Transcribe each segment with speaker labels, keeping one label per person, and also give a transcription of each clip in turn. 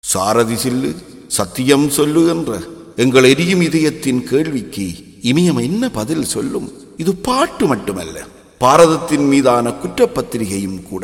Speaker 1: சாரதி சில்லு சத்தியம் சொல்லு என்ற எங்கள் எரியும் இதயத்தின் கேள்விக்கு இமயம் என்ன பதில் சொல்லும் இது பாட்டு மட்டுமல்ல பாரதத்தின் மீதான குற்றப்பத்திரிகையும் கூட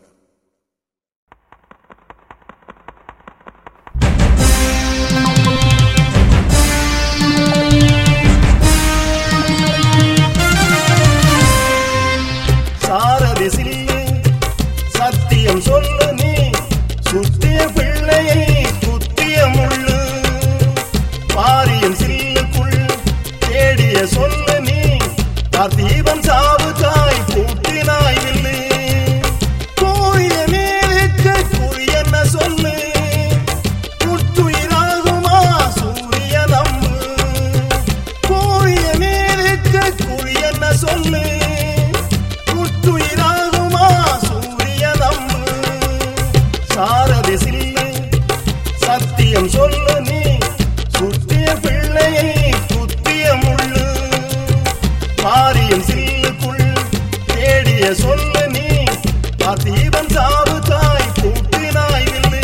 Speaker 2: சாரதி சில்லு சத்தியம் சொல்லு நீ சுத்திய பிள்ளையை குத்திய முள்ளு பாரியம் சில்லுக்குள் தேடிய சொல்லு நீ தீபம் சாவு காய் கூட்டினாய் வில்லு கோரிய நேருக்கு குறி என்ன சொல்லு புத்துயிராகுமா சூரிய நம்பு கோரிய நேருக்கு குறி என்ன சொல்லு புத்துயிராகுமா சூரிய நம்பு சாரதி சில்லு சத்தியம் சொல்லு நீ சுத்திய பிள்ளையை குத்திய முள்ளு பாரியம் சில்லுக்குள் தேடிய சொல்லு நீ தீபம் சாவு தாய் கூட்டினாய் வில்லு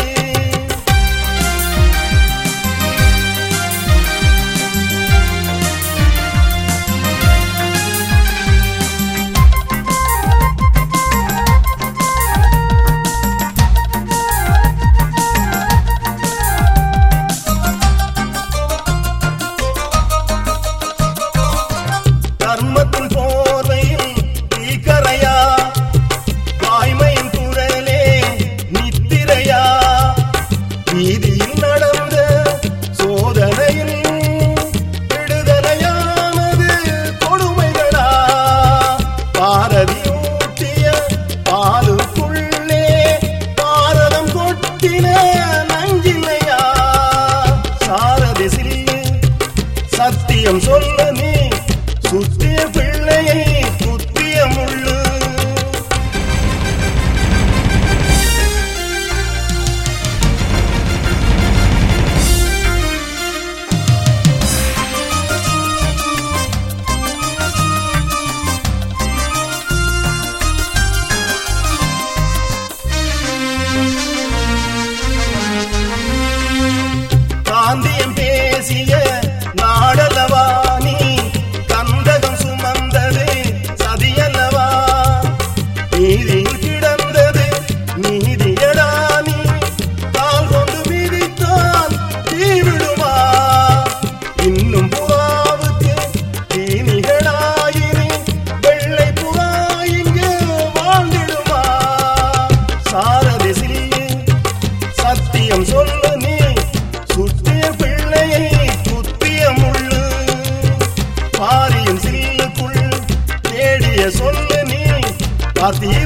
Speaker 2: கர்மத்தின் போர்வையில் தீக்கரையா வாய்மையின் குரலே நித்திரையா வீதியில் நடந்த சோதனையில் விடுதலையானது கொடுமைகளா பாரதி ஊட்டிய பாலுக்குள்ளே பாரதம் கொட்டின நஞ்சில்லையா சாரதி சில்லு சத்தியம் சொல்ல நீ சுத்திய பிள்ளையை குத்திய முள்ளு காந்தியம் பேசிய நாடலவா நீ கந்தகம் சுமந்தது சதியல்லவா நீதியில் கிடந்தது நீதியடா நீ கால் கொண்டு மிதித்தால் தீவிடுமா இன்னும் புறாவுக்கு தீனிகளாயினி வெள்ளை புறா இங்கு வாழ்ந்திடுமா சாரதி சில்லு சத்தியம் சொல்லு நீ சுத்திய பிள்ளையை குத்திய முள்ளு பாரியும் சில்லுக்குள் தேடிய சொல்லு நீ பாத்திய